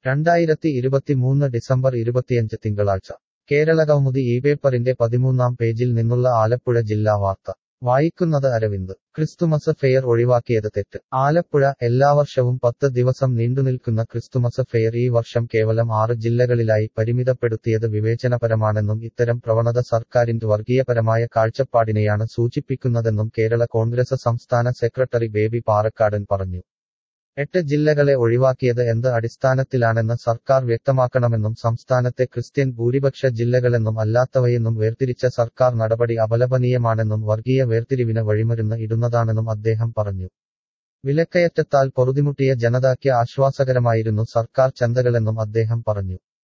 രണ്ടായിരത്തി ഇരുപത്തിമൂന്ന് ഡിസംബർ ഇരുപത്തിയഞ്ച് തിങ്കളാഴ്ച കേരള കൗമുദി ഈ പേപ്പറിന്റെ പതിമൂന്നാം പേജിൽ നിന്നുള്ള ആലപ്പുഴ ജില്ലാ വാർത്ത വായിക്കുന്നത് അരവിന്ദ് ക്രിസ്തുമസ് ഫെയർ ഒഴിവാക്കിയത് തെറ്റ് ആലപ്പുഴ എല്ലാ വർഷവും പത്ത് ദിവസം നീണ്ടുനിൽക്കുന്ന ക്രിസ്തുമസ് ഫെയർ ഈ വർഷം കേവലം ആറ് ജില്ലകളിലായി പരിമിതപ്പെടുത്തിയത് വിവേചനപരമാണെന്നും ഇത്തരം പ്രവണത സർക്കാരിന്റെ വർഗീയപരമായ കാഴ്ചപ്പാടിനെയാണ് സൂചിപ്പിക്കുന്നതെന്നും കേരള കോൺഗ്രസ് സംസ്ഥാന സെക്രട്ടറി ബേബി പാറക്കാടൻ പറഞ്ഞു എട്ട് ജില്ലകളെ ഒഴിവാക്കിയത് എന്ത് അടിസ്ഥാനത്തിലാണെന്ന് സർക്കാർ വ്യക്തമാക്കണമെന്നും സംസ്ഥാനത്തെ ക്രിസ്ത്യൻ ഭൂരിപക്ഷ ജില്ലകളെന്നും അല്ലാത്തവയെന്നും വേർതിരിച്ച സർക്കാർ നടപടി അപലപനീയമാണെന്നും വർഗീയ വേർതിരിവിന് വഴിമരുന്ന് ഇടുന്നതാണെന്നും അദ്ദേഹം പറഞ്ഞു വിലക്കയറ്റത്താൽ പൊറുതിമുട്ടിയ ജനതയ്ക്ക് ആശ്വാസകരമായിരുന്നു സർക്കാർ ചന്തകളെന്നും അദ്ദേഹം പറഞ്ഞു